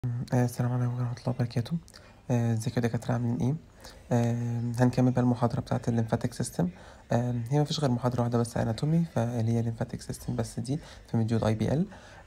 آه، السلام عليكم ورحمة الله وبركاته آه، ازيكم يا دكاترة عاملين ايه؟ آه، هنكمل بقى المحاضرة بتاعة الليمفاتيك سيستم هي مفيش غير محاضرة واحدة بس اناتومي فاللي هي الليمفاتيك سيستم بس دي في مديول اي بي ال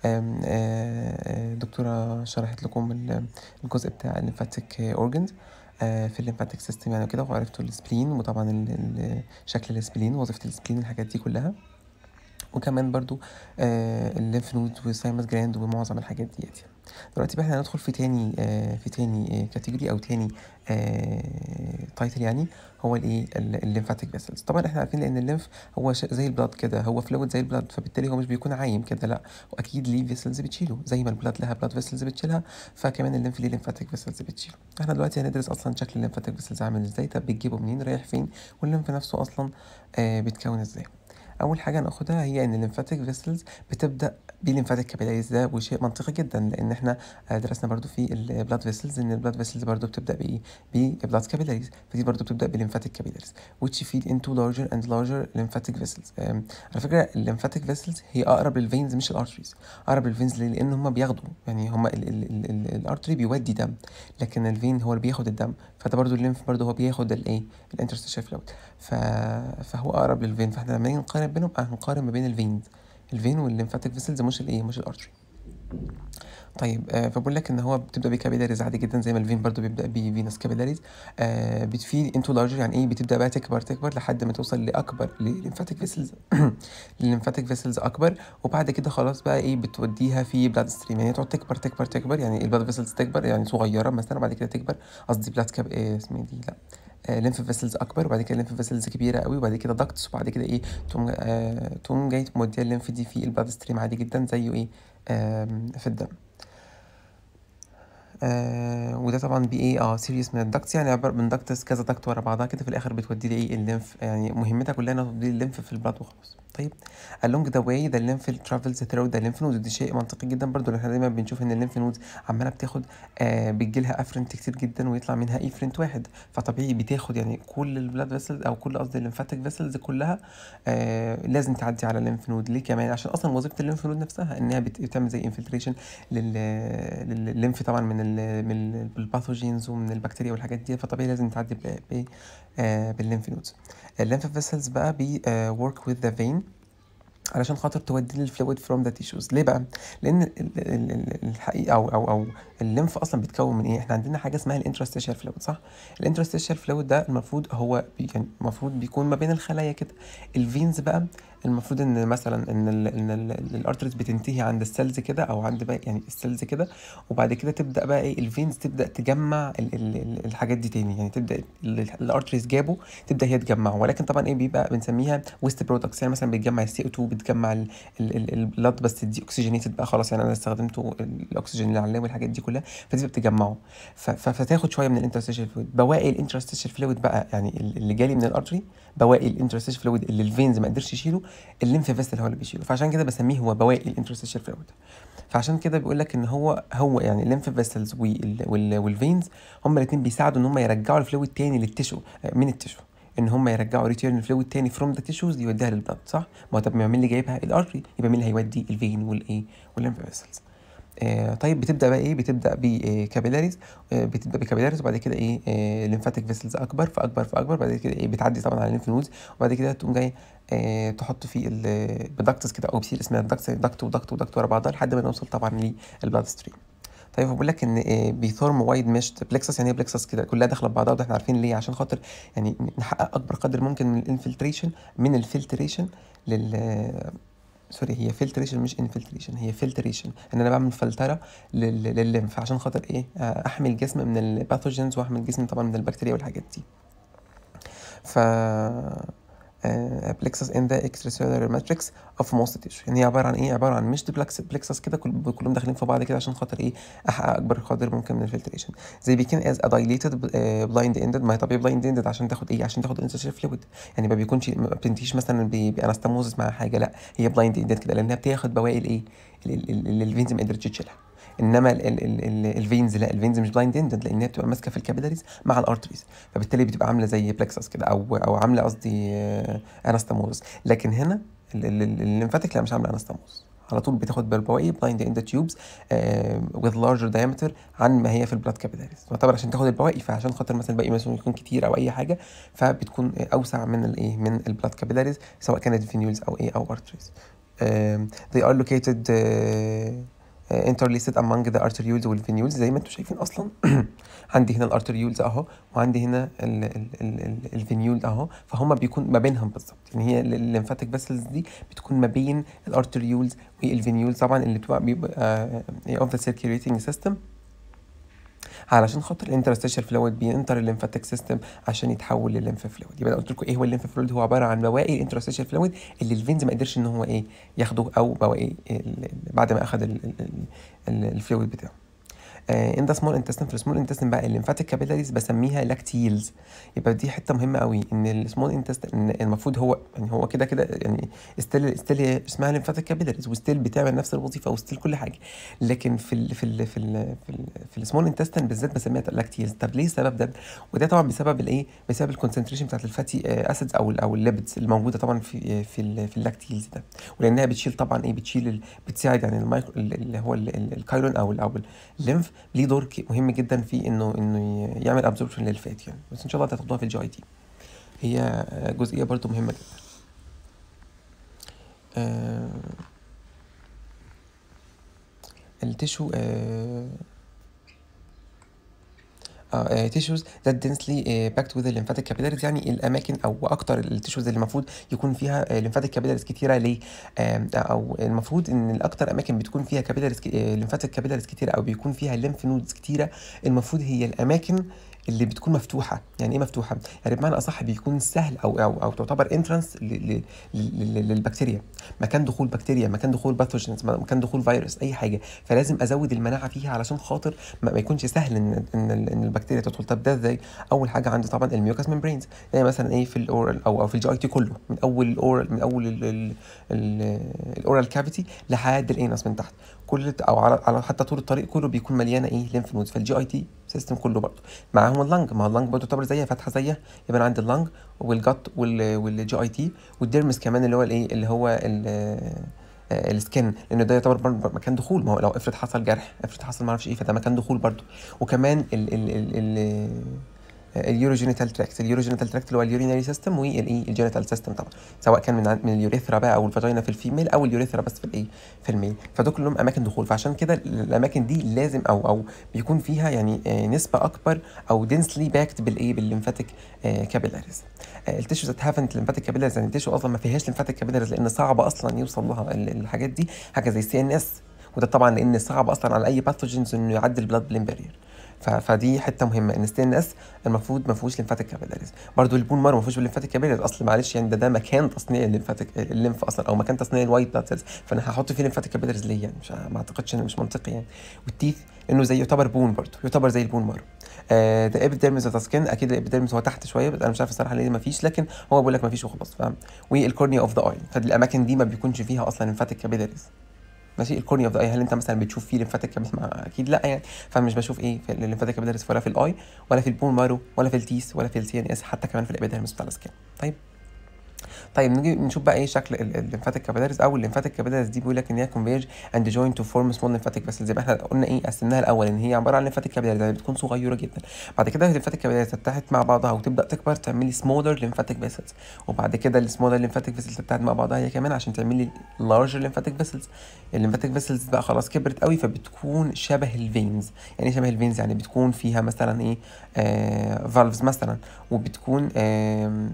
الدكتورة شرحت لكم ال- الجزء بتاع الليمفاتيك اورجنز في الليمفاتيك سيستم يعني كده وعرفتوا السبلين وطبعا ال- ال- شكل السبلين ووظيفة السبلين الحاجات دي كلها وكمان برضو آه الليمف نود والسايمس جراند ومعظم الحاجات ديت يعني. دلوقتي بقى احنا هندخل في تاني آه في تاني آه كاتيجوري او تاني آه تايتل يعني هو الايه الليمفاتيك فيسلز طبعا احنا عارفين لان الليمف هو ش- زي البلاد كده هو فلويد زي البلاد فبالتالي هو مش بيكون عايم كده لا واكيد ليه فيسلز بتشيله زي ما البلاد لها بلاد فيسلز بتشيلها فكمان الليمف ليه ليمفاتيك فيسلز بتشيله احنا دلوقتي هندرس اصلا شكل الليمفاتيك فيسلز عامل ازاي طب بتجيبه منين رايح فين والليمف نفسه اصلا آه بيتكون ازاي اول حاجه ناخدها هي ان الليمفاتيك فيسلز بتبدا بليمفاتيك كابيلاريز ده وشيء منطقي جدا لان احنا آه، درسنا برضو في البلاد فيسلز ان البلاد فيسلز برضو بتبدا بايه ببلاد كابيلاريز فدي برضو بتبدا بليمفاتيك كابيلاريز which feed into larger and larger lymphatic vessels آم، على فكره الليمفاتيك فيسلز هي اقرب للفينز مش الارتريز اقرب للفينز ليه لان هم بياخدوا يعني هم الارتري بيودي دم لكن الفين هو اللي بياخد الدم فده برضو الليمف برضو هو بياخد الايه الانترستيشال فلويد ف... فهو اقرب للفين فاحنا لما نيجي نقارن بينهم آه، هنقارن ما بين الفينز الفين والليمفاتيك فيسلز مش الايه مش الارتري طيب آه فبقول لك ان هو بتبدا بكابيلاريز عادي جدا زي ما الفين برضو بيبدا بفينس كابيلاريز آه بتفيد انتو لارجر يعني ايه بتبدا بقى تكبر تكبر لحد ما توصل لاكبر لليمفاتيك فيسلز للليمفاتيك فيسلز اكبر وبعد كده خلاص بقى ايه بتوديها في بلاد ستريم يعني تقعد تكبر تكبر تكبر يعني البلاد فيسلز تكبر يعني صغيره مثلا وبعد كده تكبر قصدي بلاد كاب إيه اسمها دي لا ليمف فيسلز اكبر وبعد كده ليمف فيسلز كبيره قوي وبعد كده داكتس وبعد كده ايه تقوم آه تقوم جاي موديه الليمف دي في البلاد ستريم عادي جدا زيه ايه آم، في الدم آه وده طبعا بي ايه اه سيريس من الدكتس يعني عباره من دكتس كذا دكت ورا بعضها كده في الاخر بتودي لي ايه الليمف يعني مهمتها كلها انها تودي لي الليمف في البلاد وخلاص طيب along the way the lymph travels through the lymph nodes دي شيء منطقي جدا برضو لان احنا دايما بنشوف ان الليمف نودز عماله بتاخد آه بتجيلها افرنت كتير جدا ويطلع منها ايفرنت واحد فطبيعي بتاخد يعني كل البلاد فيسلز او كل قصدي الليمفاتيك فيسلز كلها آه لازم تعدي على الليمف نود ليه كمان عشان اصلا وظيفه الليمف نود نفسها انها بت- بتعمل زي انفلتريشن للليمف طبعا من ال من ال- الباثوجينز ومن البكتيريا والحاجات دي فطبيعي لازم تعدي ب- ب- آه بالليمف نودز الليمف فيسلز بقى بي ورك وذ ذا فين علشان خاطر تودي لي الفلويد فروم ذا تيشوز ليه بقى لان ال- ال- ال- الحقيقه او او او الليمف اصلا بيتكون من ايه احنا عندنا حاجه اسمها الانترستيشال فلويد صح الانترستيشال فلويد ده المفروض هو بي يعني المفروض بيكون ما بين الخلايا كده الفينز بقى المفروض ان مثلا ان ال ان الارتريز بتنتهي عند السيلز كده او عند بقى يعني السيلز كده وبعد كده تبدا بقى ايه الفينز تبدا تجمع ال ال ال الحاجات دي تاني يعني تبدا الارتريز جابوا تبدا هي تجمعه ولكن طبعا ايه بيبقى بنسميها ويست برودكتس يعني مثلا بتجمع السي او 2 بتجمع ال- ال- ال- البلاد بس دي اوكسجينيتد بقى خلاص يعني انا استخدمته الاكسجين اللي عليه والحاجات دي كلها فدي بتجمعه ف- ف- فتاخد شويه من الانترستيشال فلويد بواقي الانترستيشال فلويد بقى يعني ال- اللي جالي من الارتري بواقي الانترستيشال فلويد اللي الفينز ما قدرش يشيله الليمف فيسل هو اللي بيشيله فعشان كده بسميه هو بواقي الانترستيشال فلويد فعشان كده بيقول لك ان هو هو يعني الليمف فيسلز والفينز هم الاثنين بيساعدوا ان هم يرجعوا الفلويد تاني للتشو آه، من التشو ان هم يرجعوا ريتيرن الفلويد تاني فروم ذا تيشوز يوديها للبلد صح؟ ما هو طب مين اللي جايبها؟ الارتري يبقى مين اللي هيودي الفين والايه؟ والليمف فيسلز آه طيب بتبدا بقى ايه بتبدا بكابيلاريز آه بتبدا بكابيلاريز وبعد كده ايه آه ليمفاتيك فيسلز اكبر فاكبر فاكبر بعد كده ايه بتعدي طبعا على الليمف نودز وبعد كده تقوم جاي آه تحط في ال- بدكتس كده او بسيل اسمها دكتس دكت ودكت ودكت ورا بعضها لحد ما نوصل طبعا للبلاد ستريم طيب بقول لك ان آه، بيثورم وايد ميشت بلكسس يعني ايه بلكسس كده كلها داخله في بعضها وده احنا عارفين ليه عشان خاطر يعني نحقق اكبر قدر ممكن من الانفلتريشن من الفلتريشن لل سوري هي فلتريشن مش انفلتريشن هي فلتريشن ان انا بعمل فلتره لل- للليمف عشان خاطر ايه آه، احمي الجسم من الباثوجينز واحمي الجسم طبعا من البكتيريا والحاجات دي ف بلكسس ان ذا extracellular matrix اوف موست تيشو يعني هي عباره عن ايه عباره عن مش بلكس بلكسس كده كل كلهم داخلين في بعض كده عشان خاطر ايه احقق اكبر قدر ممكن من الفلتريشن زي بيكون از ا dilated بلايند اندد ما هي طبيعي بلايند اندد عشان تاخد ايه عشان تاخد انسيشن فلويد يعني ما بيكونش ما بتنتهيش مثلا ب- بانستموزس مع حاجه لا هي بلايند اندد كده لانها بتاخد بواقي الايه ال- ال- اللي الفينز ما قدرتش تشيلها انما ال ال ال ال الفينز لا الفينز مش بلايند اندد لان هي بتبقى ماسكه في الكابيلاريز مع الارتريز فبالتالي بتبقى عامله زي بلكسس كده او او عامله قصدي انستموز لكن هنا ال- ال- ال- الليمفاتيك لا مش عامله انستموز على طول بتاخد بالبواقي بلايند اند تيوبز with larger diameter عن ما هي في البلاد كابيلاريز تعتبر عشان تاخد البواقي فعشان خاطر مثلا الباقي مثلا يكون كتير او اي حاجه فبتكون اوسع من الايه من البلاد كابيلاريز سواء كانت فينيولز او ايه او ارتريز they are located uh, interlaced among the arterioles والvenules زي ما انتم شايفين اصلا عندي هنا الارتريولز اهو وعندي هنا الفينيول اهو فهم بيكون ما بينهم بالظبط يعني هي الليمفاتيك فيسلز دي بتكون ما بين الارتريولز والفينيولز طبعا اللي بتبقى بيبقى اوف ذا سيركيوليتنج سيستم علشان خاطر الانترستيشال فلويد بينتر الليمفاتيك سيستم عشان يتحول للليمف فلويد يبقى انا قلت لكم ايه هو الليمف فلويد هو عباره عن بواقي الانترستيشال فلويد اللي الفينز ما قدرش ان هو ايه ياخده او بواقي بعد ما اخد الفلويد بتاعه ان ذا سمول انتستين في السمول انتستين بقى الليمفاتيك كابيلاريز بسميها لاكتيلز يبقى دي حته مهمه قوي ان السمول انتستين المفروض هو يعني هو كده كده يعني ستيل ستيل اسمها ليمفاتيك كابيلاريز وستيل بتعمل نفس الوظيفه وستيل كل حاجه لكن في ال في ال في ال في, ال في السمول انتستين بالذات بسميها لاكتيلز طب ليه السبب ده وده طبعا بسبب الايه بسبب الكونسنتريشن بتاعت الفاتي اسيدز او ال او الليبيدز الموجوده طبعا في في ال في اللاكتيلز ده ولانها بتشيل طبعا ايه بتشيل بتساعد يعني المايكرو اللي هو الكايرون او او الليمف ليه دور مهم جدا في انه انه يعمل ابزوربشن للفات يعني بس ان شاء الله هتاخدوها في الجي اي تي هي جزئيه برضو مهمه جدا آه التشو آه تيشوز ذات دنسلي باكت وذ الليمفاتيك كابيلاريز يعني الاماكن او اكتر التيشوز اللي المفروض يكون فيها ليمفاتيك كابيلاريز كتيره ليه او المفروض ان الاكتر اماكن بتكون فيها كابيلاريز ليمفاتيك كابيلاريز كتيره او بيكون فيها ليمف نودز كتيره المفروض هي الاماكن اللي بتكون مفتوحه يعني ايه مفتوحه يعني بمعنى اصح بيكون سهل او او او تعتبر انترانس للبكتيريا مكان دخول بكتيريا مكان دخول باثوجينز مكان دخول فيروس اي حاجه فلازم ازود المناعه فيها علشان خاطر ما, ما يكونش سهل ان ان, إن البكتيريا تدخل طب ده ازاي اول حاجه عندي طبعا الميوكاس ممبرينز يعني مثلا ايه في الاورال او او في الجي اي تي كله من اول الاورال من اول الاورال كافيتي لحد الانس من تحت كل او على, على حتى طول الطريق كله بيكون مليانه ايه ليمف نودز فالجي اي تي سيستم كله برضه معاهم اللنج ما هو اللنج برضه تعتبر زيها فتحه زيها يبقى انا عندي اللنج والجت والجي اي تي والديرمس كمان اللي هو الايه اللي هو السكن لان ده يعتبر مكان دخول ما هو لو افرض حصل جرح افرض حصل ما اعرفش ايه فده مكان دخول برضه وكمان ال ال ال ال اليوروجينيتال تراكت اليوروجينيتال تراكت اللي هو اليورينري سيستم والايه الجينيتال سيستم طبعا سواء كان من من اليوريثرا بقى او الفاجينا في الفيميل او اليوريثرا بس في الايه في الميل فدول كلهم اماكن دخول فعشان كده الاماكن دي لازم او او بيكون فيها يعني نسبه اكبر او دنسلي باكت بالايه بالليمفاتيك كابيلاريز التيشو ذات هافنت ليمفاتيك كابيلاريز يعني التيشو اصلا ما فيهاش ليمفاتيك كابيلاريز لان صعب اصلا يوصل لها الحاجات دي حاجه زي السي ان اس وده طبعا لان صعب اصلا على اي باثوجينز انه يعدي البلاد بلين بارير فدي حته مهمه ان السي ان اس المفروض ما فيهوش ليمفاتيك كابيلاريز برضه البون مارو ما فيهوش ليمفاتيك كابيلاريز اصل معلش يعني ده ده مكان تصنيع الليمفاتيك الليمف اصلا او مكان تصنيع الوايت بلاد سيلز فانا هحط فيه ليمفاتيك كابيلاريز ليه يعني مش ما اعتقدش انه مش منطقي يعني والتيث انه زي يعتبر بون برضه يعتبر زي البون مارو آه ده ابيديرمز اوف سكين اكيد الابيديرمز هو تحت شويه بس انا مش عارف الصراحه ليه ما فيش لكن هو بيقول لك ما فيش وخلاص فاهم والكورنيا اوف ذا اي فالاماكن دي ما بيكونش فيها اصلا ليمفاتيك كابيلاريز ماشي الكورنيا اوف ذا اي هل انت مثلا بتشوف فيه ليمفاتيك كابيلاريز اكيد لا يعني فانا مش بشوف ايه في الليمفاتيك كابيلاريز ولا في الاي ولا في البون مارو ولا في التيس ولا في السي ان اس حتى كمان في الابيديرمز بتاع السكين طيب طيب نيجي نشوف بقى ايه شكل الليمفاتيك كابيلاريز او الليمفاتيك كابيلاريز دي بيقول لك ان هي كونفيرج اند جوين تو فورم سمول ليمفاتيك فيسلز زي ما احنا قلنا ايه قسمناها الاول ان هي عباره عن ليمفاتيك كابيلاريز يعني بتكون صغيره جدا بعد كده الليمفاتيك كابيلاريز تتحد مع بعضها وتبدا تكبر تعمل لي سمولر ليمفاتيك فيسلز وبعد كده السمولر ليمفاتيك فيسلز تتحد مع بعضها هي كمان عشان تعمل لي لارجر ليمفاتيك فيسلز الليمفاتيك فيسلز بقى خلاص كبرت قوي فبتكون شبه الفينز يعني شبه الفينز يعني بتكون فيها مثلا ايه آه فالفز مثلا وبتكون آه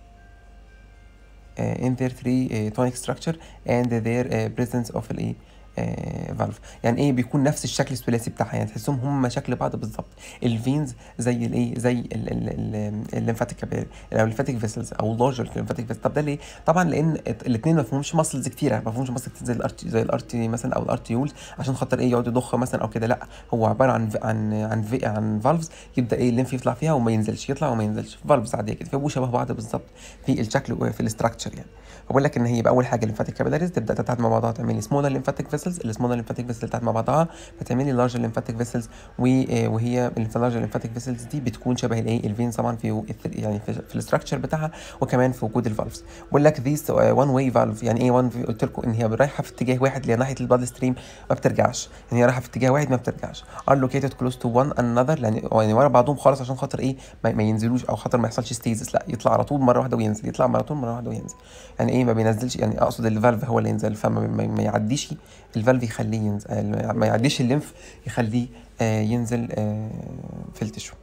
uh, in their three uh, tonic structure and their uh, presence of الايه فالف يعني ايه بيكون نفس الشكل الثلاثي بتاعها يعني تحسهم هم شكل بعض بالظبط الفينز زي الايه زي الليمفاتيك او الليمفاتيك فيسلز او لارجر الليمفاتيك فيسلز طب ده ليه؟ طبعا لان الاثنين ما فيهمش ماسلز كتيره ما فيهمش ماسلز زي الارتي زي الارتي مثلا او الارتيولز عشان خاطر ايه يقعد يضخ مثلا او كده لا هو عباره عن عن عن في عن فالفز يبدا ايه الليمف يطلع فيها وما ينزلش يطلع وما ينزلش فالفز عاديه كده فيبقوا شبه بعض بالظبط في الشكل وفي الاستراكشر يعني بقول لك ان هي يبقى اول حاجه الليمفاتيك كابيلاريز تبدا تتحد مع بعضها تعمل لي سمولر ليمفاتيك فيسلز فيسلز السمول lymphatic فيسلز بتاعت مع بعضها فتعمل لي larger lymphatic vessels وهي اللارج lymphatic فيسلز دي بتكون شبه الايه الفين طبعا في يعني في, في الاستراكشر بتاعها وكمان في وجود الفالفز بقول لك ذيس وان واي فالف يعني ايه وان قلت لكم ان هي رايحه في اتجاه واحد اللي هي ناحيه البلاد ستريم ما بترجعش يعني هي رايحه في اتجاه واحد ما بترجعش are located close to one another يعني يعني ورا بعضهم خالص عشان خاطر ايه ما, ما ينزلوش او خاطر ما يحصلش ستيزس لا يطلع على طول مره واحده وينزل يطلع مره طول مره واحده وينزل يعني ايه ما بينزلش يعني اقصد الفالف هو اللي ينزل فما ما, ما يعديش الفالف يخليه ينزل ما يعديش الليمف يخليه آه ينزل آه في التشو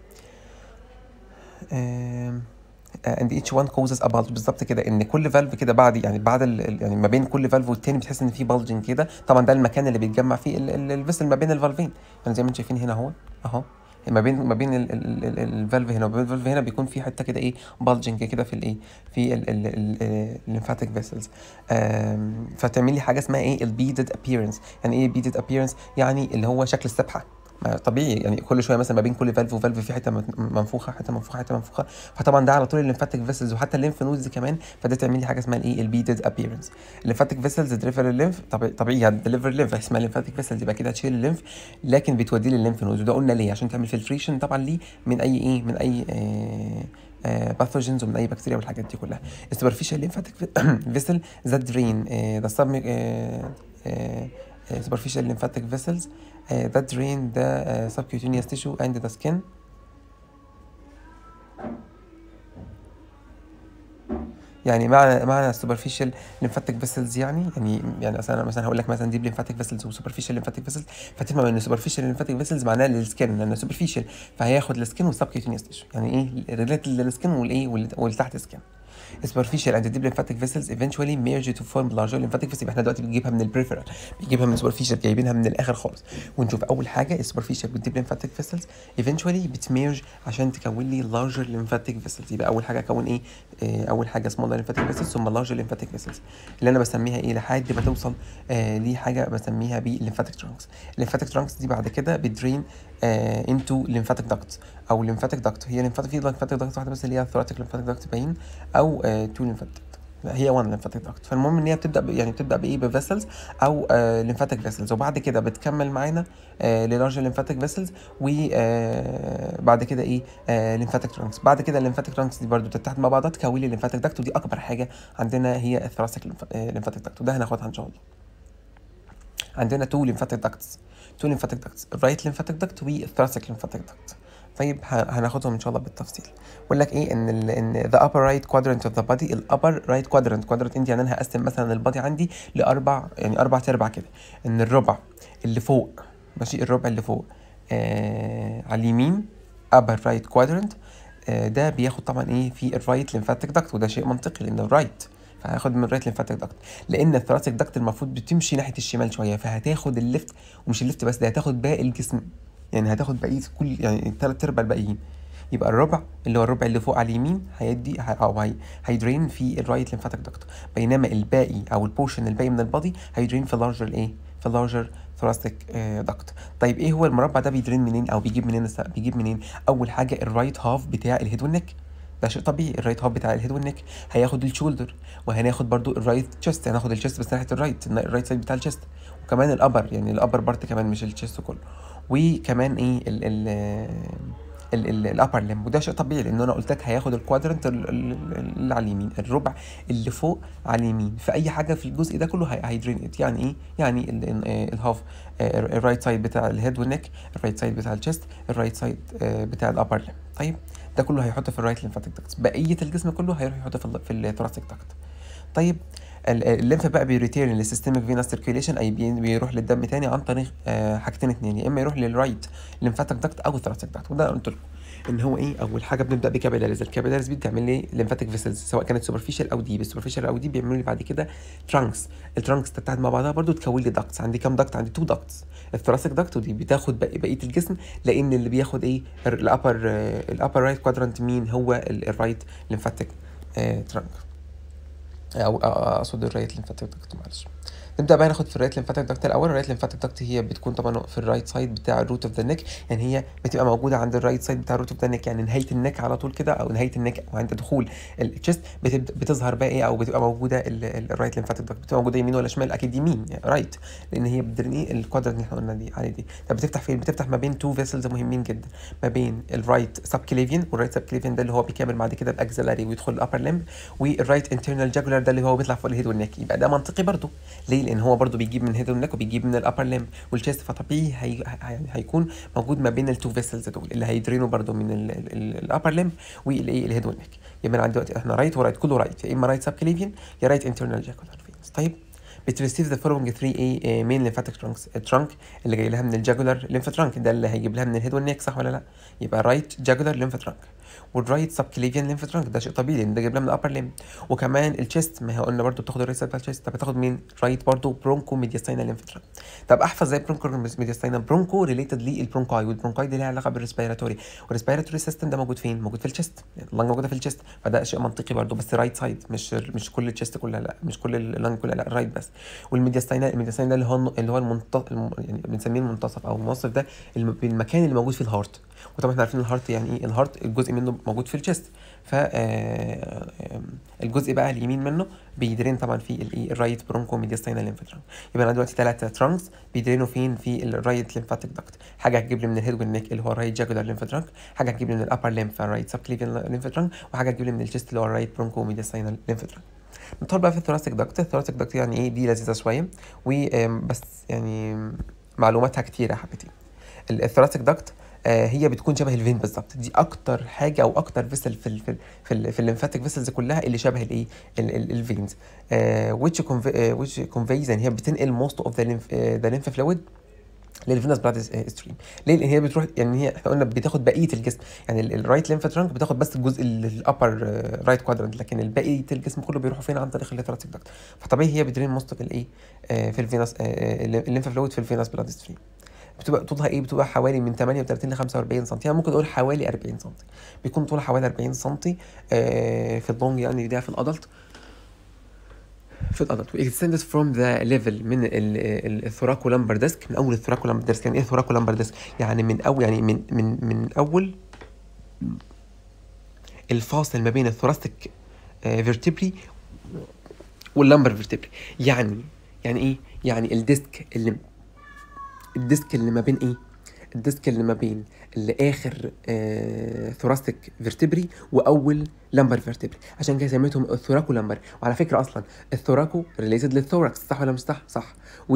آه اند ايتش وان كوزز ا bulge بالظبط كده ان كل فالف كده بعد يعني بعد ال يعني ما بين كل فالف والتاني بتحس ان في bulging كده طبعا ده المكان اللي بيتجمع فيه الفيسل ما بين الفالفين يعني زي ما انتم شايفين هنا اهو اهو ما بين ما بين الفالف هنا وما بين الفالف هنا بيكون في حته كده ايه bulging كده في الايه في الليمفاتيك فيسلز فتعمل لي حاجه اسمها ايه البيدد ابييرنس يعني ايه بيدد ابييرنس يعني اللي هو شكل السبحه طبيعي يعني كل شويه مثلا ما بين كل فالف وفالف في حته منفوخه حته منفوخه حته منفوخه فطبعا ده على طول الليمفاتيك فيسلز وحتى الليمف نودز كمان فده تعمل لي حاجه اسمها الايه البيدد ابييرنس الليمفاتيك فيسلز دليفر الليمف طبيعي طبيعي هتدليفر الليمف اسمها الليمفاتيك فيسلز يبقى كده هتشيل الليمف لكن بتوديه للليمف نودز وده قلنا ليه عشان تعمل فلتريشن طبعا ليه من اي ايه من اي آه باثوجينز ومن اي بكتيريا والحاجات دي كلها السوبرفيشال ليمفاتيك فيسل ذات درين ذا سب superficial lymphatic vessels uh, that drain the uh, subcutaneous tissue and the skin يعني معنى معنى superficial lymphatic vessels يعني يعني يعني مثلا مثلا هقول لك مثلا ديب lymphatic vessels و superficial lymphatic vessels فتفهم ان superficial lymphatic vessels معناها للسكن لان superficial فهياخد السكن والسبكيوتينيوس تيشو يعني ايه ريليتد للسكن والايه واللي تحت السكن superficial and deep lymphatic vessels eventually merge to form larger lymphatic vessels يبقى احنا دلوقتي بنجيبها من البريفرال بنجيبها من superficial جايبينها من الاخر خالص ونشوف اول حاجه superficial والdeep lymphatic vessels eventually بتميرج عشان تكون لي larger lymphatic vessels يبقى اول حاجه اكون ايه آه اول حاجه smaller lymphatic vessels ثم larger lymphatic vessels اللي انا بسميها ايه لحد ما توصل آه لحاجه بسميها ب lymphatic trunks lymphatic trunks دي بعد كده بتدرين آه into lymphatic ducts او lymphatic duct هي lymphatic في lymphatic duct واحده بس اللي هي thoracic lymphatic duct باين او تو lymphatic هي وان lymphatic duct فالمهم ان هي بتبدا يعني بتبدا بايه بفيسلز او آه lymphatic vessels وبعد كده بتكمل معانا آه للارج lymphatic vessels وبعد كده ايه آه lymphatic trunks بعد كده lymphatic trunks دي برضو بتتحد مع بعضها تكون لي lymphatic duct ودي اكبر حاجه عندنا هي الثوراسيك lymphatic duct وده هناخدها ان شاء الله عندنا تو lymphatic ducts تو lymphatic ducts الرايت lymphatic duct والثوراسيك lymphatic duct طيب هناخدهم ان شاء الله بالتفصيل بقول لك ايه ان ال ان the upper right quadrant of the body الابر right quadrant quadrant انت يعني انا هقسم مثلا البادي عندي لاربع يعني اربع ارباع كده ان الربع اللي فوق ماشي الربع اللي فوق آه على اليمين upper right quadrant آه ده بياخد طبعا ايه في الرايت lymphatic duct وده شيء منطقي لان الرايت فهاخد من الرايت lymphatic duct لان الثوراسيك duct المفروض بتمشي ناحيه الشمال شويه فهتاخد الليفت ومش الليفت بس ده هتاخد باقي الجسم يعني هتاخد بقيه كل يعني الثلاث ارباع الباقيين يبقى الربع اللي هو الربع اللي فوق على اليمين هيدي او هي هيدرين في الرايت lymphatic duct بينما الباقي او البورشن الباقي من البادي هيدرين في اللارجر الايه في اللارجر ثوراسيك دكت طيب ايه هو المربع ده بيدرين منين او بيجيب منين بيجيب منين اول حاجه الرايت هاف بتاع الهيد والنك ده شيء طبيعي الرايت هاف بتاع الهيد والنك هياخد الشولدر وهناخد برضو الرايت تشيست هناخد الشيست بس ناحيه الرايت الرايت سايد بتاع الشيست وكمان الابر يعني الابر بارت كمان مش الشيست كله وكمان ايه ال ال الابر ليمب وده شيء طبيعي لان انا قلت لك هياخد الكوادرنت اللي على اليمين الربع اللي فوق على اليمين في اي حاجه في الجزء ده كله هيدرين يعني ايه يعني الهاف الرايت سايد بتاع الهيد والنك الرايت سايد بتاع الشيست الرايت سايد بتاع الابر ليمب طيب ده كله هيحطه في الرايت ليمفاتيك داكت بقيه الجسم كله هيروح يحطه في في الثوراسيك داكت طيب الليمف بقى بيريتيرن للسيستميك فينس سيركيوليشن اي بيروح للدم تاني عن طريق آه حاجتين اتنين يا اما يروح للرايت ليمفاتيك داكت او الثوراسيك داكت وده قلت لكم ان هو ايه اول حاجه بنبدا بكابيلاريز الكابيلاريز دي بتعمل لي ليمفاتيك فيسلز سواء كانت سوبرفيشال او ديب السوبرفيشال او ديب بيعملوا لي بعد كده ترانكس الترانكس تتحد مع بعضها برضو تكون لي داكتس عندي كام داكت عندي تو داكتس الثوراسيك داكت ودي بتاخد بقيه الجسم لان اللي بياخد ايه الابر الابر رايت كوادرانت مين هو الرايت ليمفاتيك ترانك او اقصد الرايت ليمفاتيك داكت معلش نبدا بقى ناخد في الرايت ليمفاتيك داكت الاول الرايت ليمفاتيك داكت هي بتكون طبعا في الرايت سايد بتاع الروت اوف ذا نيك يعني هي بتبقى موجوده عند الرايت سايد بتاع الروت اوف ذا نيك يعني نهايه النك على طول كده او نهايه النك او عند دخول التشست بتبدا بتظهر بقى ايه او بتبقى موجوده الرايت ليمفاتيك داكت بتبقى موجوده يمين ولا شمال اكيد يمين يعني رايت لان هي بتدرني الكوادرنت اللي احنا قلنا دي عليه دي طب بتفتح فين بتفتح ما بين تو فيسلز مهمين جدا ما بين الرايت سب كليفيان والرايت سب كليفيان ده اللي هو بيكمل بعد كده باكزلاري ويدخل الابر لمب والرايت انترنال جاجولار ده اللي هو بيطلع فوق الهيد والنك يبقى ده منطقي برضو ليه لان هو برضو بيجيب من الهيد والنك وبيجيب من الابر لمب والشيست فطبيعي هي... يعني هيكون موجود ما بين التو فيسلز دول اللي هيدرينوا برضو من الابر لمب والايه الهيد والنك يبقى انا عندي دلوقتي احنا رايت ورايت كله رايت يا اما رايت سب كليفيان يا رايت انترنال جاجولار فينس طيب بتريسيف ذا فولوينج 3 اي مين ليمفاتيك ترانكس الترانك اللي جاي لها من الجاجولار ليمف ترانك ده اللي هيجيب لها من الهيد والنيك صح ولا لا يبقى رايت جاجولار ليمف ترانك والرايت سب كليفيان ليمف ترانك ده شيء طبيعي لان ده جايب لها من الابر ليم وكمان الشيست ما هي قلنا برضو بتاخد الرايت بتاع الشيست طب بتاخد مين رايت برضو برونكو ميدياستاينا ليمف ترانك طب احفظ زي برونكو ميدياستاينا برونكو ريليتد للبرونكاي والبرونكاي دي لها علاقه بالريسبيراتوري والريسبيراتوري سيستم ده موجود فين موجود في الشيست اللنج موجوده في الشيست فده شيء منطقي برضو بس رايت سايد مش مش كل الشيست كلها لا مش كل اللنج كلها لا رايت بس والميدياستاينا الميدياستاينا ده اللي هو اللي هو المنتصف يعني بنسميه المنتصف او المنتصف ده المكان اللي موجود فيه الهارت وطبعا احنا عارفين الهارت يعني ايه الهارت الجزء منه موجود في الشيست ف الجزء بقى اليمين منه بيدرين طبعا في الايه الرايت برونكو ميدياستاينال ليمف ترانك يبقى انا دلوقتي ثلاثه ترانكس بيدرينوا فين في الرايت ليمفاتيك داكت حاجه هتجيب لي من الهيد والنيك اللي هو الرايت جاكولار ليمف ترانك حاجه هتجيب لي من الابر ليمف الرايت سب كليفيان ليمف ترانك وحاجه هتجيب لي من الشيست اللي هو الرايت برونكو ميدياستاينال ليمف ترانك ندخل بقى في الثوراسيك داكت الثوراسيك داكت يعني ايه دي لذيذه شويه وبس يعني معلوماتها كتيره حبتين الثوراسيك داكت آه هي بتكون شبه الفين بالظبط دي اكتر حاجه او اكتر فيسل في ال في ال في, ال في الليمفاتيك فيسلز كلها اللي شبه الايه الفينز which which conveys يعني هي بتنقل most of the lymph the lymph fluid للفينس بلاد ستريم ليه لان هي بتروح يعني هي احنا قلنا بتاخد بقيه الجسم يعني الرايت ليمف ترانك بتاخد بس الجزء الابر رايت كوادرنت لكن الباقي الجسم كله بيروحوا فين عن طريق الليتراتيك داكت فطبيعي هي بتدرين موست في الايه في الفينس الليمف فلويد في الفينس بلاد ستريم بتبقى طولها ايه بتبقى حوالي من 38 ل 45 سم يعني ممكن نقول حوالي 40 سم بيكون طولها حوالي 40 سم في اللونج يعني ده في الادلت في الادلت واكستندد فروم ذا ليفل من الثوراكو لامبر ديسك من اول الثوراكو لامبر ديسك يعني ايه ثوراكو لامبر ديسك يعني من اول يعني من من من اول الفاصل ما بين الثوراسيك فيرتبري واللامبر فيرتبري يعني يعني ايه يعني الديسك اللي الديسك اللي ما بين ايه الديسك اللي ما بين اللي اخر آه ثوراسيك فيرتبري واول لامبر فيرتبري عشان كده سميتهم الثوراكو لامبر وعلى فكره اصلا الثوراكو ريليتد للثوركس صح ولا مش صح صح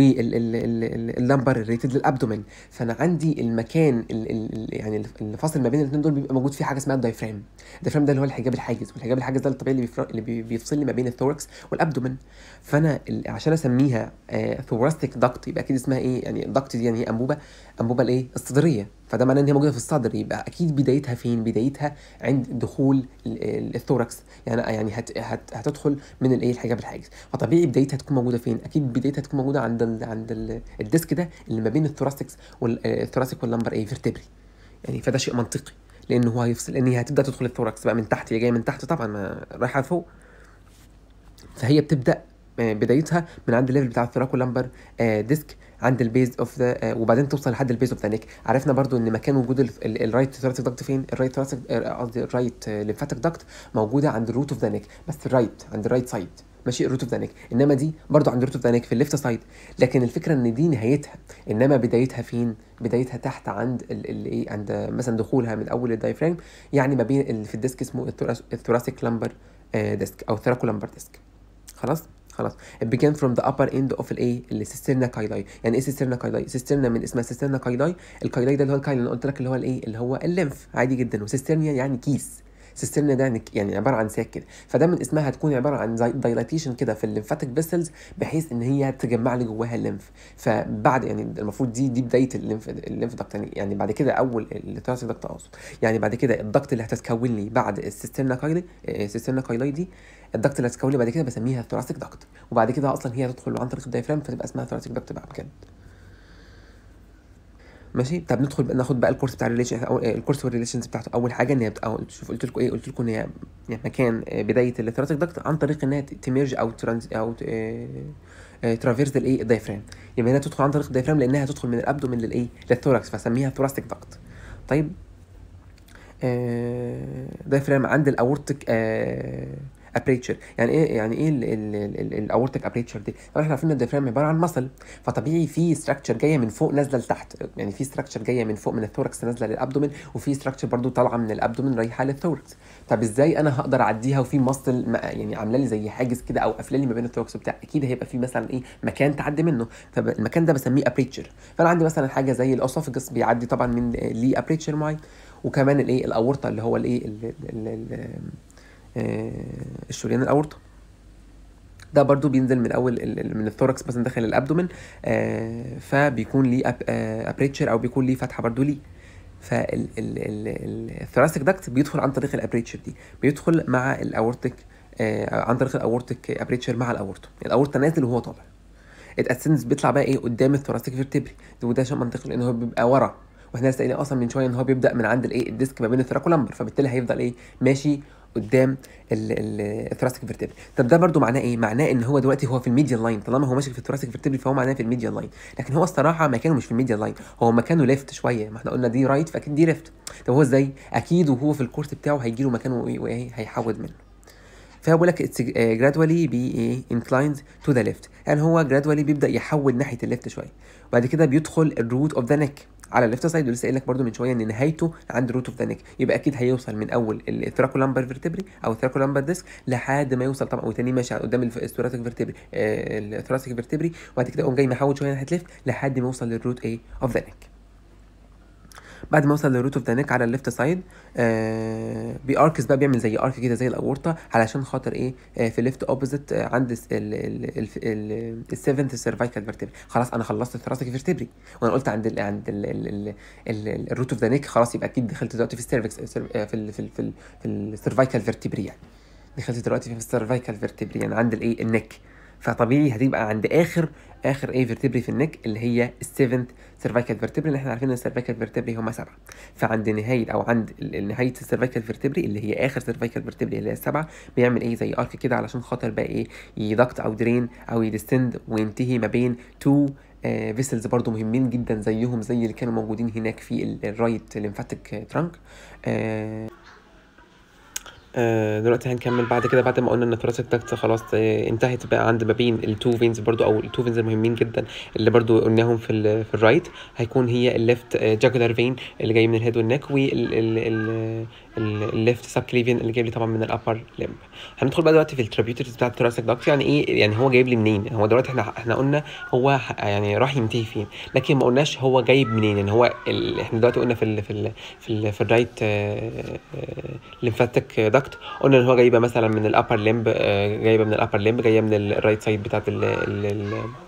واللامبر ريليتد للابدومين فانا عندي المكان ال ال يعني اللي فاصل ما بين الاثنين دول بيبقى موجود فيه حاجه اسمها الدايفرام الدايفرام ده اللي هو الحجاب الحاجز والحجاب الحاجز ده الطبيعي اللي, اللي بيفصل لي ما بين الثوركس والابدومين فانا عشان اسميها آه ثوراسيك داكت يبقى اكيد اسمها ايه يعني الداكت دي يعني هي انبوبه انبوبه الايه الصدريه فده معناه ان هي موجوده في الصدر يبقى اكيد بدايتها فين بدايتها عند دخول الثوركس يعني يعني هت هت هتدخل من الايه الحجاب الحاجز فطبيعي بدايتها تكون موجوده فين اكيد بدايتها تكون موجوده عند ال عند ال الديسك ده اللي ما بين الثوراسيكس والثوراسيك واللمبر ايه فيرتبري يعني فده شيء منطقي لانه هو هيفصل لان هي هتبدا تدخل الثوركس بقى من تحت هي جايه من تحت طبعا ما رايحه فوق فهي بتبدا بدايتها من عند الليفل بتاع الثوراكو لامبر ديسك عند البيز اوف ذا وبعدين توصل لحد البيز اوف ذا نيك عرفنا برضو ان مكان وجود الرايت ثوراسيك داكت فين الرايت ثوراسيك قصدي الرايت ليمفاتيك داكت موجوده عند الروت اوف ذا نيك بس الرايت عند الرايت سايد ماشي الروت اوف ذا نيك انما دي برضو عند الروت اوف ذا نيك في الليفت سايد لكن الفكره ان دي نهايتها انما بدايتها فين بدايتها تحت عند الايه عند مثلا دخولها من اول الدايفرام يعني ما بين في الديسك اسمه الثوراسيك لامبر ديسك او ثوراكو لامبر ديسك خلاص خلاص it began from the upper end of الايه السيسترنا كايلاي يعني ايه سيسترنا كايلاي سيسترنا من اسمها سيسترنا كايلاي الكايلاي ده اللي هو الكايل اللي قلت لك اللي هو الايه اللي هو الليمف عادي جدا وسيسترنيا يعني كيس سيسترنا ده يعني عباره عن ساك كده فده من اسمها هتكون عباره عن دايلاتيشن كده في الليمفاتيك فيسلز بحيث ان هي تجمع لي جواها الليمف فبعد يعني المفروض دي دي بدايه الليمف الليمف دكت يعني, يعني بعد كده اول الثوراسيك دكت اقصد يعني بعد كده الدكت اللي هتتكون لي بعد السيسترنا كايلاي السيسترنا كايلاي دي الدكت اللي هتتكون لي بعد كده بسميها ثوراسيك دكت وبعد كده اصلا هي تدخل عن طريق الدايفرام فتبقى اسمها ثوراسيك دكت بقى بجد ماشي طب ندخل ناخد بقى الكورس بتاع الريليشن او الكورس والريليشنز بتاعته اول حاجه ان هي بتبقى شوف قلت لكم ايه قلت لكم ان هي يعني مكان بدايه الثوراسيك دكت عن طريق انها تميرج او ترانز او ترافيرز الايه الدايفرام يبقى هنا تدخل عن طريق الدايفرام لانها هتدخل من الابدومين للايه للثوركس فسميها ثوراسيك داكت طيب دايفرام عند الاورتيك ابريتشر يعني ايه يعني ايه الاورتيك ابريتشر دي طبعا احنا عارفين ان الديافرام عباره عن مصل فطبيعي في ستراكشر جايه من فوق نازله لتحت يعني في ستراكشر جايه من فوق من الثوركس نازله للابدومين وفي ستراكشر برضو طالعه من الابدومين رايحه للثوركس طب ازاي انا هقدر اعديها وفي مصل يعني عامله لي زي حاجز كده او قافله لي ما بين الثوركس وبتاع اكيد هيبقى في مثلا ايه مكان تعدي منه فالمكان ده بسميه ابريتشر فانا عندي مثلا حاجه زي الاسوفجس بيعدي طبعا من ليه ابريتشر معين وكمان الايه الاورطه اللي هو الايه الشريان الاورطه ده برضو بينزل من اول من الثوركس مثلا داخل الابدومين آه فبيكون ليه ابريتشر او بيكون ليه فتحه برضو ليه فالثوراسيك داكت بيدخل عن طريق الابريتشر دي بيدخل مع الاورتيك آه عن طريق الاورتيك ابريتشر مع الاورطه الاورطه نازل وهو طالع الاسنس بيطلع بقى ايه قدام الثوراسيك فيرتبري وده عشان منطقي لان هو بيبقى ورا واحنا لسه قايلين اصلا من شويه ان هو بيبدا من عند الايه الديسك ما بين الثراكولامبر فبالتالي هيفضل ايه ماشي قدام الثراسيك فيرتبري طب ده برضو معناه ايه معناه ان هو دلوقتي هو في الميديان لاين طالما هو ماشي في الثراسيك فيرتبري فهو معناه في الميديان لاين لكن هو الصراحه مكانه مش في الميديان لاين هو مكانه ليفت شويه ما احنا قلنا دي رايت فاكيد دي ليفت طب هو ازاي اكيد وهو في الكورس بتاعه هيجي له مكانه وايه هيحود منه فبقول لك اتس جرادولي بي ايه انكلايند تو ذا ليفت يعني هو جرادولي بيبدا يحول ناحيه الليفت شويه وبعد كده بيدخل الروت اوف ذا نيك على الليفت سايد ولسه قايل لك برده من شويه ان نهايته عند روت اوف ذا نيك يبقى اكيد هيوصل من اول الثراكولامبر فيرتبري او الثراكولامبر ديسك لحد ما يوصل طبعا وتاني ماشي قدام الثوراسيك فيرتبري آه الثوراسيك فيرتبري وبعد كده يقوم جاي محول شويه ناحيه ليفت لحد ما يوصل للروت ايه اوف ذا نيك بعد ما اوصل للروت اوف ذا نيك على الليفت سايد آه بياركس بقى بيعمل زي ارك كده زي الاورطه علشان خاطر ايه آه في ليفت اوبوزيت آه عند السيفنث سيرفايكال فيرتبري خلاص انا خلصت الثراسيك فيرتبري وانا قلت عند ال عند الروت اوف ذا نيك خلاص يبقى اكيد دخلت دلوقتي في السيرفكس في ال في ال في, ال في السيرفايكال فيرتبري يعني دخلت دلوقتي في السيرفايكال فيرتبري يعني عند الايه النك فطبيعي هتبقى عند اخر اخر ايه فيرتبري في النك اللي هي السيفنث سيرفايكال فيرتبري اللي احنا عارفين ان السيرفايكال فيرتبري هم سبعه فعند نهايه او عند نهايه السيرفايكال فيرتبري اللي هي اخر سيرفايكال فيرتبري اللي هي السبعه بيعمل ايه زي ارك كده علشان خاطر بقى ايه يدكت او درين او يدستند وينتهي ما بين تو فيسلز برضو مهمين جدا زيهم زي اللي كانوا موجودين هناك في الرايت ليمفاتيك ترانك آه آه دلوقتي هنكمل بعد كده بعد ما قلنا ان الثوراسيك داكت خلاص آه انتهت بقى عند ما بين التو فينز برضو او التو فينز المهمين جدا اللي برضو قلناهم في ال في الرايت هيكون هي الليفت جاكولار فين اللي جاي من الهيد والنك والليفت سب كليفيان اللي جايب لي طبعا من الابر ليمب هندخل بقى دلوقتي في التريبيوترز بتاع الثوراسيك داكت يعني ايه يعني هو جايب لي منين هو دلوقتي احنا احنا قلنا هو يعني راح ينتهي فين لكن ما قلناش هو جايب منين يعني هو ال... احنا دلوقتي قلنا في ال في ال في, ال في الرايت ليمفاتيك داكت قلنا ان هو جايبه مثلا من الابر ليمب جايبه من الابر ليمب جايه من الرايت سايد بتاعت ال ال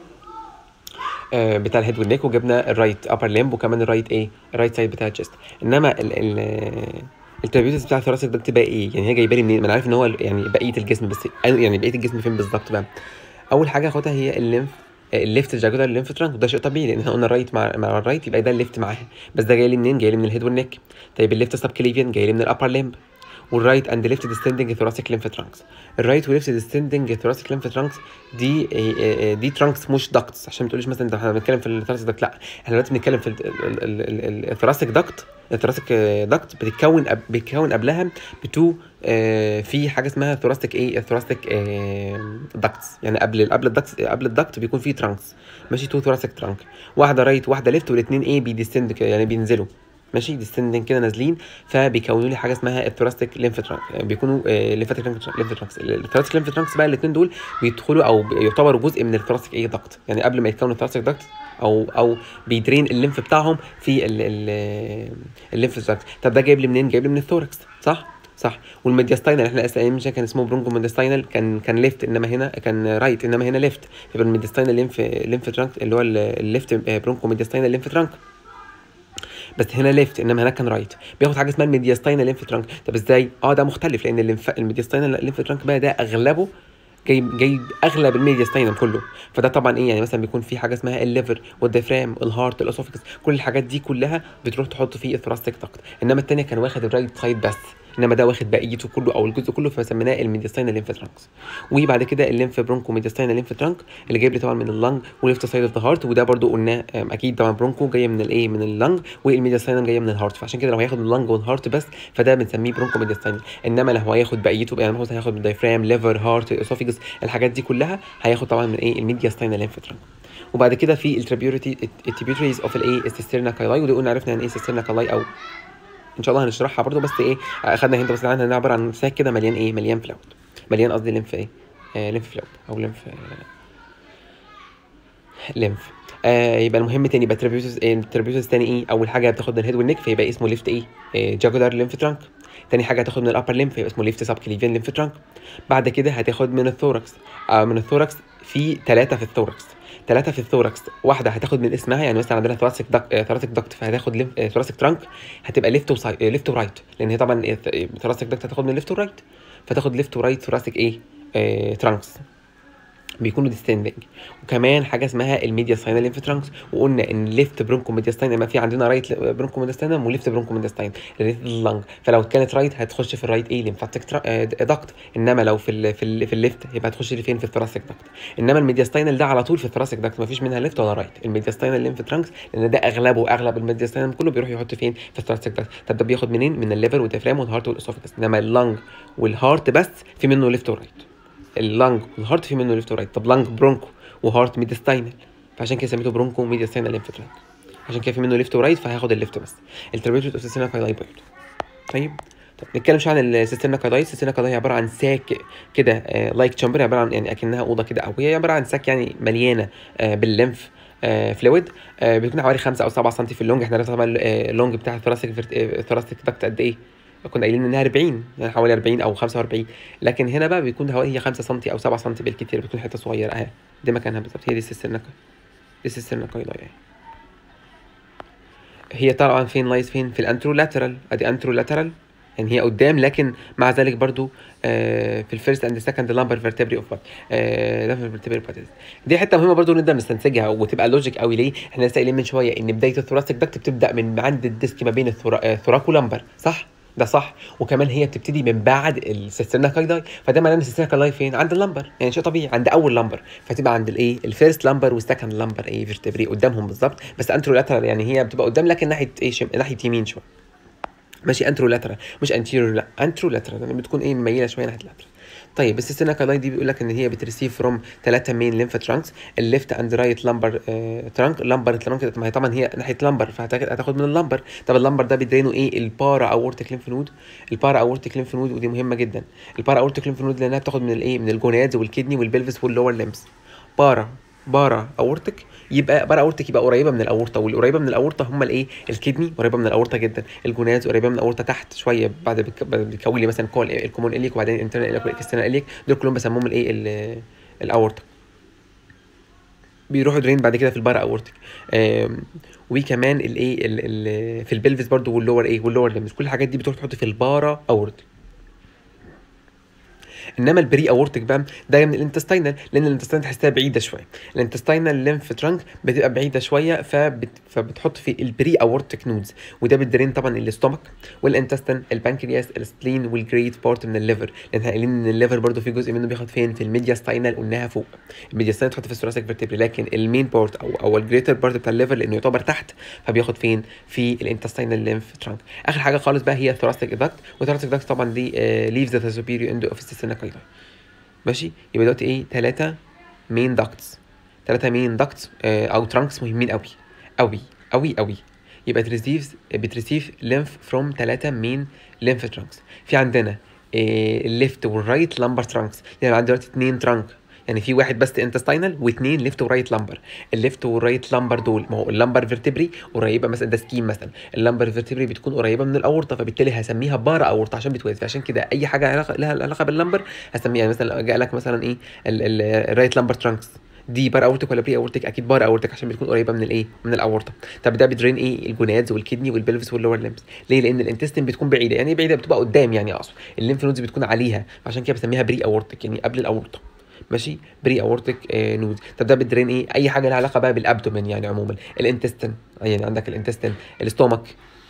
بتاع الهيد والنيك وجبنا الرايت ابر ليمب وكمان الرايت ايه الرايت سايد بتاع الجست انما ال ال الترابيوتس بتاع الثوراسيك ده بتبقى ايه يعني هي جايبه لي منين ما انا عارف ان هو يعني بقيه الجسم بس يعني بقيه الجسم فين بالظبط بقى اول حاجه هاخدها هي الليمف الليفت جاكولا الليمف ترانك وده شيء طبيعي لان احنا قلنا الرايت مع مع الرايت يبقى ده الليفت معاها بس ده جاي لي منين جاي لي من الهيد والنك طيب الليفت سب كليفيان جاي لي من الابر ليمب والرايت اند ليفت ديستندنج ثوراسيك ليمف ترانكس الرايت وليفت ديستندنج ثوراسيك ليمف ترانكس دي دي ترانكس مش داكتس عشان ما تقوليش مثلا احنا بنتكلم في الثوراسيك داكت لا احنا دلوقتي بنتكلم في الثوراسيك داكت الثوراسيك داكت بتتكون بتتكون قبلها بتو في حاجه اسمها ثوراسيك ايه الثوراسيك داكتس يعني قبل قبل الداكت قبل الداكت بيكون في ترانكس ماشي تو ثوراسيك ترانك واحده رايت واحده ليفت والاثنين ايه بيديستند كده يعني بينزلوا ماشي ديستندنج كده نازلين فبيكونوا لي حاجه اسمها الثوراسيك ليمف ترانك بيكونوا ليمفاتيك ليمف ترانكس الثوراسيك ليمف ترانكس بقى الاثنين دول بيدخلوا او يعتبروا جزء من الثوراسيك ايه دكت يعني قبل ما يتكون الثوراسيك دكت او او بيدرين الليمف بتاعهم في الليمف ترانكس طب ده جايب لي منين جايب لي من الثوركس صح صح والميدياستاينال احنا لسه قايلين كان اسمه برونكو ميدياستاينال كان كان ليفت انما هنا كان رايت انما هنا ليفت يبقى الميدياستاينال ليمف ليمف ترانك اللي هو الليفت برونكو ميدياستاينال ليمف ترانك بس هنا ليفت انما هناك كان رايت بياخد حاجه اسمها الميدياستاينال ليمف ترانك طب ازاي اه ده مختلف لان الليمف الميدياستاينال ليمف ترانك بقى ده اغلبه جاي جاي اغلب الميدياستاينم كله فده طبعا ايه يعني مثلا بيكون في حاجه اسمها الليفر والديافرام الهارت الاسوفكس كل الحاجات دي كلها بتروح تحط فيه الثراستيك داكت انما التانية كان واخد الرايت سايد بس انما ده واخد بقيته كله او الجزء كله فسميناه الميديستاينال ليمف ترانكس وبعد كده الليمف برونكو ميديستاينال ليمف ترانك اللي جايب لي طبعا من اللنج وليفت سايد اوف ذا هارت وده برده قلناه آم، اكيد طبعا برونكو جايه من الايه من اللنج والميديستاينال جايه من الهارت فعشان كده لو هياخد من اللنج والهارت بس فده بنسميه برونكو ميديستاينال انما لو هياخد بقيته يعني مثلا هياخد من الدايفرام ليفر هارت اسوفيجس الحاجات دي كلها هياخد طبعا من ايه الميديستاينال ليمف ترانك وبعد كده في التريبيوتي التريبيوتريز اوف الايه السيسترنا كايلاي ودي قلنا عرفنا يعني ايه سيسترنا كايلاي او ان شاء الله هنشرحها برضو بس ايه اخدنا هنا بس عنها انها عباره عن ساك كده مليان ايه مليان فلويد مليان قصدي ليمف ايه آه ليمف فلويد او ليمف آه ليمف آه يبقى المهم تاني يبقى تريبيوتس التريبيوتس تاني ايه اول حاجه بتاخد من الهيد والنيك فيبقى اسمه ليفت ايه آه جاجولار ليمف ترانك تاني حاجه هتاخد من الابر ليمف فيبقى اسمه ليفت سب كليفيان ليمف ترانك بعد كده هتاخد من الثوركس آه من الثوركس في ثلاثه في الثوركس ثلاثه في الثوركس واحده هتاخد من اسمها يعني مثلا عندنا ثوراسيك دك ثوراسيك دكت فهتاخد ليف ثوراسيك ترانك هتبقى ليفت وسايد ليفت ورايت لان هي طبعا ثوراسيك دكت هتاخد من ليفت ورايت فتاخد ليفت ورايت ثوراسيك ايه آه ترانكس بيكونوا ديستندنج وكمان حاجه اسمها الميديا ساينال ليمف ترانكس وقلنا ان ليفت برونكو ميديستاين اما في عندنا رايت برونكو ميديستاين وليفت برونكو ميديستاين اللنج فلو كانت رايت هتخش في الرايت ايه ليمفاتيك دكت انما لو في ال في ال في الليفت يبقى هتخش لي فين في الثوراسيك دكت انما الميدياستاينال ده على طول في الثوراسيك دكت مفيش منها ليفت ولا رايت الميدياستاينال ليمف ترانكس لان ده اغلبه اغلب الميدياستاينال كله بيروح يحط فين في الثوراسيك دكت طب ده بياخد منين من الليفر والديافرام والهارت والاسوفيجس انما اللنج والهارت بس في منه ليفت ورايت اللنج والهارت في منه ليفت ورايت طب لنج برونكو وهارت ميديستاينال فعشان كده سميته برونكو ميديستاينال ليمف ترانك عشان كده في منه ليفت ورايت فهياخد الليفت بس التربيوتد اوف سيستينا كايلاي برضه طيب طب نتكلم شويه عن السيستينا كايلاي السيستينا كايلاي عباره عن ساك كده لايك تشامبر عباره عن يعني اكنها اوضه كده او هي عباره عن ساك يعني مليانه آه بالليمف آه فلويد آه بتكون حوالي 5 او 7 سم في اللونج احنا عرفنا طبعا اللونج بتاع الثوراسيك الثوراسيك دكت قد ايه كنا قايلين انها 40 يعني حوالي 40 او 45 لكن هنا بقى بيكون حوالي هي 5 سم او 7 سم بالكتير بتكون حته صغيره اهي دي مكانها بالظبط هي دي السيسترنا دي السيسترنا كايلاي اهي هي طبعا فين لايز فين في الانترو لاترال ادي انترو لاترال يعني هي قدام لكن مع ذلك برضو آه في الفيرست اند سكند لامبر فيرتبري اوف لامبر فيرتبري بارتيز دي حته مهمه برضو نقدر نستنتجها وتبقى لوجيك قوي ليه احنا لسه قايلين من شويه ان بدايه الثوراسيك دكت بتبدا من عند الديسك ما بين الثوراك ولامبر صح ده صح وكمان هي بتبتدي من بعد السيسترنا كايلاي فده معناه ان السيسترنا كايلاي فين عند اللمبر يعني شيء طبيعي عند اول لمبر فتبقى عند الايه الفيرست لمبر والسكند لمبر ايه فيرتبري قدامهم بالظبط بس انترو لاترال يعني هي بتبقى قدام لكن ناحيه ايه شم... ناحيه يمين شويه ماشي انترو لاترال مش انتيريور لا انترو لاترال يعني بتكون ايه مميله شويه ناحيه اللاترال طيب السيستينا كالاي دي بيقول لك ان هي بتريسيف فروم ثلاثه مين ليمف ترانكس الليفت اند رايت لامبر ترانك لامبر ترانك ما هي طبعا هي ناحيه لامبر فهتاخد من اللامبر طب اللامبر ده بيدرينه ايه البارا اورتيك ليمف نود البارا اورتيك ليمف نود ودي مهمه جدا البارا اورتيك ليمف نود لانها بتاخد من الايه من الجونادز والكدني والبلفس واللور ليمز بارا بارا اورتك يبقى بارا اورتك يبقى قريبه من الاورطه والقريبه من الاورطه هم الايه الكدني قريبه من الاورطه جدا الجوناز قريبه من الاورطه تحت شويه بعد بيكون لي مثلا كول الكومون اليك وبعدين الانترنال اليك والاكسترنال اليك دول كلهم بسموهم الايه الاورطه بيروحوا درين بعد كده في البارا اورتك وكمان الايه في البلفس برضو واللور ايه واللور ليمز كل الحاجات دي بتروح تحط في البارا اورتك انما البري اورتك بقى ده من الانتستينال لان الانتستينال تحسها بعيده شويه الانتستينال ليمف ترانك بتبقى بعيده شويه فبت... فبتحط في البري اورتك نودز وده بتدرين طبعا الاستومك والانتستين البنكرياس السبلين والجريت بارت من الليفر لان احنا قايلين ان الليفر برضو في جزء منه بياخد فين في الميدياستينال قلناها فوق الميدياستينال تحط في الثوراسيك فيرتبري لكن المين بارت او او الجريتر بارت بتاع الليفر لانه يعتبر تحت فبياخد فين في الانتستينال ليمف ترانك اخر حاجه خالص بقى هي الثوراسيك داكت والثوراسيك داكت طبعا دي ليفز ذا سوبيريور اندو اوف السيستم ماشي يبقى دلوقتي ايه ثلاثة مين داكتس ثلاثة مين داكتس آه او ترانكس مهمين قوي قوي قوي قوي يبقى تريسيفز بتريسيف ليمف فروم ثلاثة مين ليمف ترانكس في عندنا آه الليفت والرايت لامبر ترانكس يعني عندي دلوقتي اثنين ترانك يعني في واحد بس انتستينال واثنين ليفت ورايت لامبر الليفت والرايت لامبر دول ما هو اللامبر فيرتبري قريبه مثلا ده سكيم مثلا اللامبر فيرتبري بتكون قريبه من الاورطه فبالتالي هسميها بارا اورطه عشان بتوازي فعشان كده اي حاجه علاقه لها علاقه باللامبر هسميها يعني مثلا جاء لك مثلا ايه الرايت لامبر ترانكس دي بار اورتك ولا بري اورتك اكيد بار اورتك عشان بتكون قريبه من الايه من الاورطه طب ده بيدرين ايه الجونادز والكدني والبلفس واللور ليمز ليه لان الانتستين بتكون بعيده يعني بعيده بتبقى قدام يعني اقصد الليمف نودز بتكون عليها عشان كده بسميها بري اورتك يعني قبل الاورطه ماشي بري اورتيك آه نود طب ده بتدرين ايه اي حاجه لها علاقه بقى بالابدومين يعني عموما الانتستين يعني عندك الانتستين الاستومك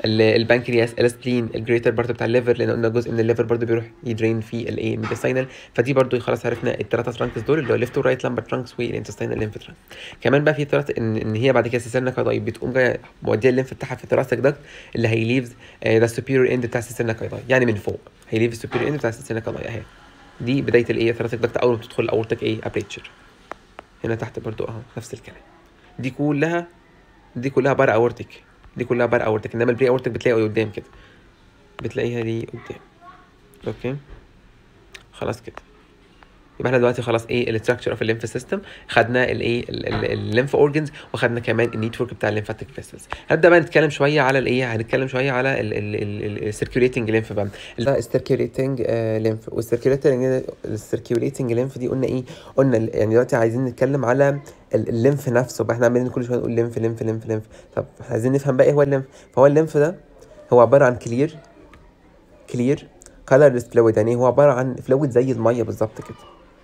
البنكرياس السبلين الجريتر بارت بتاع الليفر لان قلنا جزء من الليفر برضو بيروح يدرين في الايه الميديساينال فدي برضو خلاص عرفنا الثلاثه ترانكس دول اللي هو ليفت ورايت لامبر ترانكس والانتستينال ليمف ترانك كمان بقى في ثلاث ان, ان هي بعد كده سيسترنا كايداي بتقوم جايه موديه الليمف بتاعها في الثراسك داكت اللي هيليفز ذا السوبيريور اند بتاع سيسترنا كايداي يعني من فوق هيليف السوبيريور اند بتاع سيسترنا كايداي اهي دي بدايه الايه الثراسك داكت اول ما تدخل الاورتك ايه ابريتشر هنا تحت برضو اهو نفس الكلام دي كلها دي كلها بار اورتك دي كلها بار اورتك انما البري اورتك بتلاقي قدام كده بتلاقيها دي قدام اوكي خلاص كده يبقى احنا دلوقتي خلاص ايه الاستراكشر اوف الليمف سيستم خدنا الايه الليمف اورجنز وخدنا كمان النيتورك بتاع الليمفاتيك فيسلز هنبدا بقى نتكلم شويه على الايه هنتكلم شويه على السيركيوليتنج ليمف بقى السيركيوليتنج ليمف والسيركيوليتنج السيركيوليتنج ليمف دي قلنا ايه قلنا يعني دلوقتي عايزين نتكلم على الليمف نفسه بقى احنا عمالين كل شويه نقول ليمف ليمف ليمف ليمف طب احنا عايزين نفهم بقى ايه هو الليمف فهو الليمف ده هو عباره عن كلير كلير كلرلس فلويد يعني هو عباره عن فلويد زي الميه بالظبط كده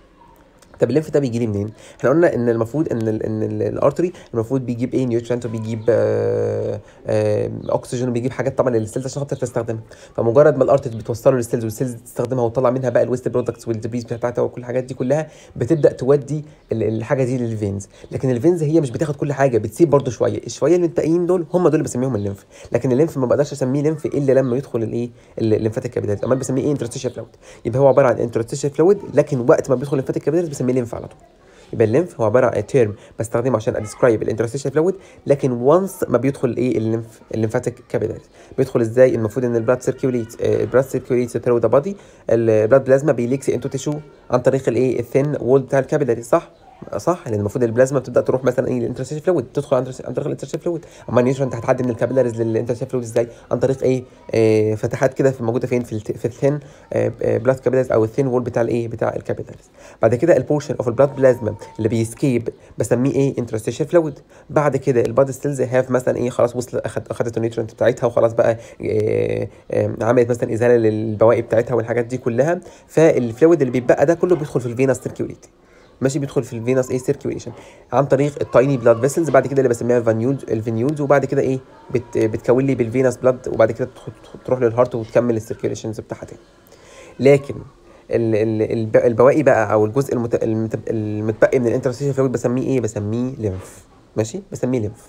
طب الليمف ده بيجي لي منين؟ احنا قلنا ان المفروض ان ال ان الارتري المفروض بيجيب ايه نيوترينت وبيجيب آآ آآ اكسجين وبيجيب حاجات طبعا للسيلز عشان خاطر تستخدمها فمجرد ما الارتري بتوصله للسيلز والسيلز تستخدمها وتطلع منها بقى الويست برودكتس والدبريز بتاعتها وكل الحاجات دي كلها بتبدا تودي الحاجه دي للفينز لكن الفينز هي مش بتاخد كل حاجه بتسيب برده شويه الشويه اللي الباقيين دول هم دول اللي بسميهم الليمف لكن الليمف ما بقدرش اسميه ليمف الا لما يدخل الايه الليمفاتيك كابيلاريز امال بسميه ايه انترستيشال فلويد يبقى هو عباره عن انترستيشال فلويد لكن وقت ما بيدخل الليمفاتيك كابيلاريز بسميه ليمف على طول يبقى الليمف هو عباره عن تيرم بستخدمه عشان اديسكرايب الانترستيشن فلويد لكن وانس ما بيدخل ايه الليمف الليمفاتيك كابيلاريز بيدخل ازاي المفروض ان البلاد سيركيوليت البلاد سيركيوليت ثرو ذا بادي البلاد بلازما بيليكس انتو تيشو عن طريق الايه الثين وول بتاع الكابيلاريز صح صح لان المفروض البلازما بتبدا تروح مثلا ايه الانترستيشن فلويد تدخل عن طريق الانترستيشن فلويد اما النيوترون انت هتعدي من الكابيلاريز للانترستيشن فلويد ازاي عن طريق ايه آه فتحات كده في موجوده فين في الت... في الثين آه بلاد كابيلاريز او الثين وول بتاع الايه بتاع الكابيلاريز بعد كده البورشن اوف البلاد بلازما اللي بيسكيب بسميه ايه انترستيشن فلويد بعد كده الباد ستيلز هاف مثلا ايه خلاص وصل أخد اخدت النيوترون بتاعتها وخلاص بقى آه آه عملت مثلا ازاله للبواقي بتاعتها والحاجات دي كلها فالفلويد اللي بيتبقى ده كله بيدخل في الفينس سيركيوليتي ماشي بيدخل في الفينس ايه سيركيوليشن عن طريق التايني بلاد فيسلز بعد كده اللي بسميها الفانيولز الفينيولز وبعد كده ايه بت بتكون لي بالفينس بلاد وبعد كده تروح للهارت وتكمل السيركيوليشنز بتاعها تاني لكن ال ال البواقي بقى او الجزء المت... المتبقي من الانترستيشن فلويد بسميه ايه بسميه ليمف ماشي بسميه ليمف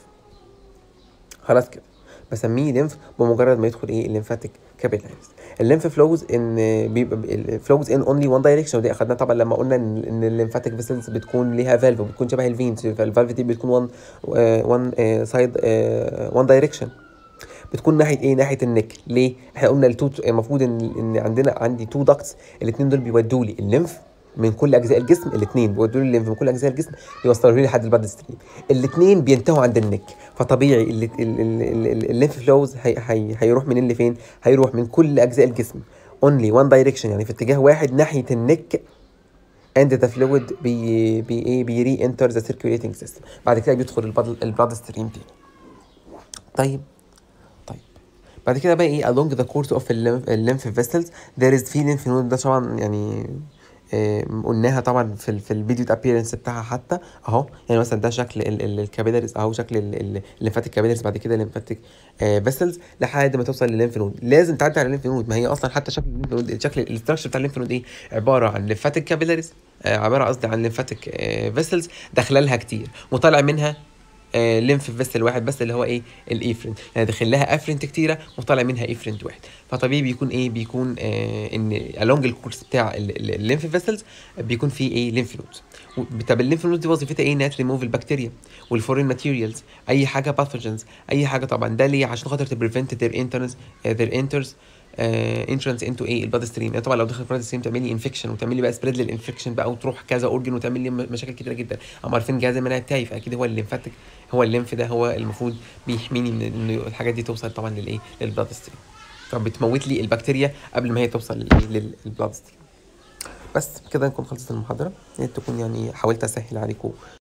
خلاص كده بسميه ليمف بمجرد ما يدخل ايه الليمفاتيك كابيلاريز الليمف فلوز ان بيبقى فلوز ان اونلي وان دايركشن ودي اخدناها طبعا لما قلنا ان, إن الليمفاتيك فيسلز بتكون ليها فالف وبتكون شبه الفينز فالفالف دي بتكون وان وان سايد وان دايركشن بتكون ناحيه ايه ناحيه النك ليه احنا قلنا التو المفروض ان ان عندنا عندي تو داكتس الاثنين دول بيودوا لي الليمف من كل اجزاء الجسم الاثنين بيودوا لي الليمف من كل اجزاء الجسم يوصلوا لي لحد البلد ستريم الاثنين بينتهوا عند النك فطبيعي الليمف فلوز هي هي هيروح منين لفين هيروح من كل اجزاء الجسم اونلي وان دايركشن يعني في اتجاه واحد ناحيه النك اند ذا فلويد بي بي ايه بيري انتر ذا سيركيوليتنج سيستم بعد كده بيدخل البلاد ستريم تاني طيب طيب بعد كده بقى ايه along the course of الليمف vessels there is في lymph node ده طبعا يعني آه قلناها طبعا في ال في الفيديو ابييرنس بتاعها حتى اهو يعني مثلا ده شكل الكابيلاريز اهو شكل الليمفاتيك كابيلاريز بعد كده الليمفاتيك فيسلز لحد ما توصل للليمف نود لازم تعدي على الليمف نود ما هي اصلا حتى شكل الليمف نود شكل الاستراكشر بتاع الليمف نود ايه عباره عن ليمفاتيك كابيلاريز آه عباره قصدي عن ليمفاتيك فيسلز داخله لها كتير وطالع منها آه ليمف فيسل واحد بس اللي هو ايه الايفرنت يعني داخل لها افرنت كتيره وطالع منها ايفرنت واحد فطبيعي بيكون ايه بيكون آه ان along الكورس بتاع الليمف فيسلز بيكون فيه ايه ليمف نودز طب الليمف نودز دي وظيفتها ايه انها تريموف البكتيريا والفورين ماتيريالز اي حاجه باثوجنز اي حاجه طبعا ده ليه عشان خاطر تبريفنت ذير انترنس ذير انترز انترنس انتو ايه البلاد ستريم يعني طبعا لو دخل البلاد ستريم تعمل لي انفكشن وتعمل لي بقى سبريد للانفكشن بقى وتروح كذا اورجن وتعمل لي مشاكل كتيره جدا هم عارفين جهاز المناعه بتاعي فاكيد هو الليمفاتيك هو الليمف ده هو المفروض بيحميني من ان الحاجات دي توصل طبعا للايه للبلاد ستريم فبتموت لي البكتيريا قبل ما هي توصل للايه للبلاد ستريم بس كده نكون خلصت المحاضره يا تكون يعني حاولت اسهل عليكم